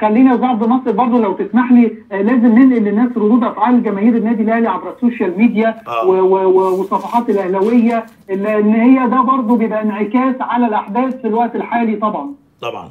خليني يا استاذ عبد الناصر برضه لو تسمح لي آه، لازم ننقل للناس ردود افعال جماهير النادي الاهلي عبر السوشيال ميديا آه. و- و- و- والصفحات الاهلاويه ان هي ده برضه بيبقى انعكاس على الاحداث في الوقت الحالي طبعا طبعا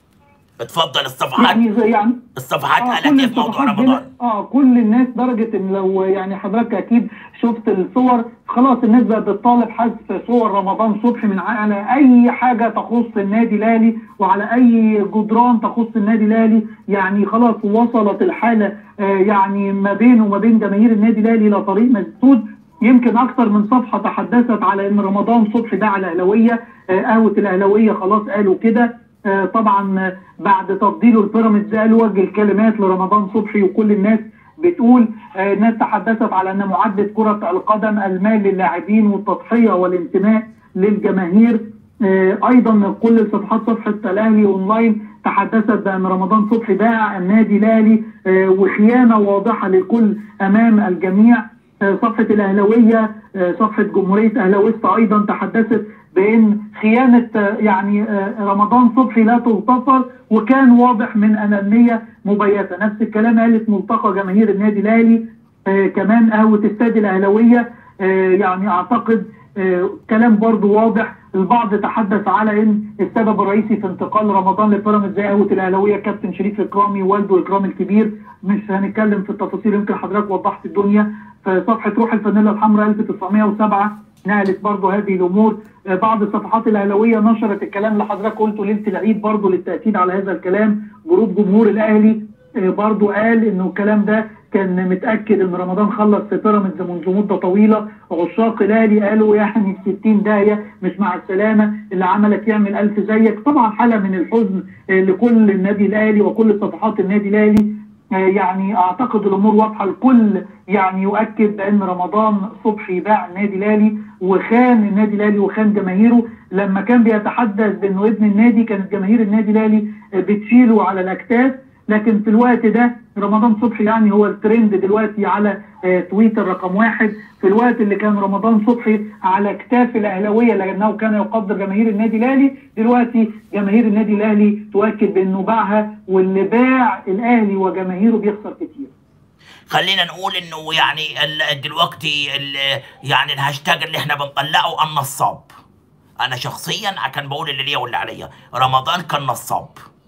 اتفضل الصفحات يعني زي- يعني الصفحات آه، قالت كل ايه في موضوع الصفحات رمضان بلا- اه كل الناس درجه ان لو يعني حضرتك اكيد شفت الصور خلاص الناس بقت بتطالب حذف صور رمضان صبحي من ع- على اي حاجه تخص النادي الاهلي وعلى اي جدران تخص النادي الاهلي يعني خلاص وصلت الحاله آه يعني ما بينه وما بين جماهير النادي الاهلي الى طريق مسدود يمكن اكثر من صفحه تحدثت على ان رمضان صبحي ده على الاهلاويه آه، قهوه الاهلاويه خلاص قالوا كده آه، طبعا آه، بعد تفضيله البيراميدز قال وجه الكلمات لرمضان صبحي وكل الناس بتقول آه، الناس تحدثت على ان معدل كره القدم المال للاعبين والتضحيه والانتماء للجماهير آه، ايضا كل صفحات صفحه الاهلي اونلاين تحدثت بان رمضان صبحي باع النادي الاهلي آه، وخيانه واضحه للكل امام الجميع آه، صفحه الاهلاويه آه، صفحه جمهوريه اهلاويستا ايضا تحدثت بان خيانه آه، يعني آه، رمضان صبحي لا تغتفر وكان واضح من انانيه مبيته نفس الكلام قالت ملتقى جماهير النادي الاهلي آه، كمان قهوه استاد الاهلاويه آه، يعني اعتقد آه، كلام برضو واضح البعض تحدث على ان السبب الرئيسي في انتقال رمضان لبيراميدز زي قهوه الاهلاويه كابتن شريف اكرامي والده اكرامي الكبير مش هنتكلم في التفاصيل يمكن حضرتك وضحت الدنيا في صفحه روح الفانيلا الحمراء 1907 نقلت برضو هذه الامور آه، بعض الصفحات الاهلاويه نشرت الكلام اللي حضرتك قلته ليله العيد برضو للتاكيد على هذا الكلام جروب جمهور الاهلي آه، برضو قال انه الكلام ده كان متاكد ان رمضان خلص في بيراميدز منذ مده طويله عشاق الاهلي قالوا يعني 60 داهيه مش مع السلامه اللي عملك يعمل الف زيك طبعا حاله من الحزن آه، لكل النادي الاهلي وكل صفحات النادي الاهلي آه، يعني اعتقد الامور واضحه الكل يعني يؤكد بان رمضان صبحي باع النادي الاهلي وخان النادي الاهلي وخان جماهيره لما كان بيتحدث بانه ابن النادي كانت جماهير النادي الاهلي آه، بتشيله على الاكتاف لكن في الوقت ده رمضان صبحي يعني هو الترند دلوقتي على آه، تويتر رقم واحد في الوقت اللي كان رمضان صبحي على اكتاف الاهلاويه لانه كان يقدر جماهير النادي الاهلي دلوقتي جماهير النادي الاهلي تؤكد بانه باعها واللي باع الاهلي وجماهيره بيخسر كتير خلينا نقول انه يعني ال- دلوقتي ال- يعني الهاشتاج اللي احنا بنطلعه النصاب انا شخصيا كان بقول اللي ليا واللي عليا رمضان كان نصاب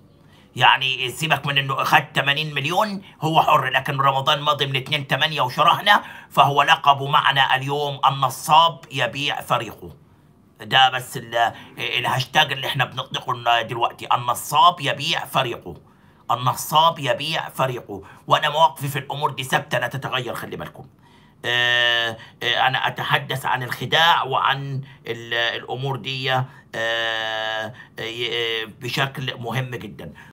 يعني سيبك من انه اخذ 80 مليون هو حر لكن رمضان ماضي من 2 8 وشرحنا فهو لقبه معنا اليوم النصاب يبيع فريقه ده بس ال- الهاشتاج اللي احنا بنطلقه دلوقتي النصاب يبيع فريقه النصاب يبيع فريقه وانا مواقفي في الامور دي ثابته لا تتغير خلي بالكم آه، آه، انا اتحدث عن الخداع وعن ال- الامور دي آه، آه، آه، بشكل مهم جدا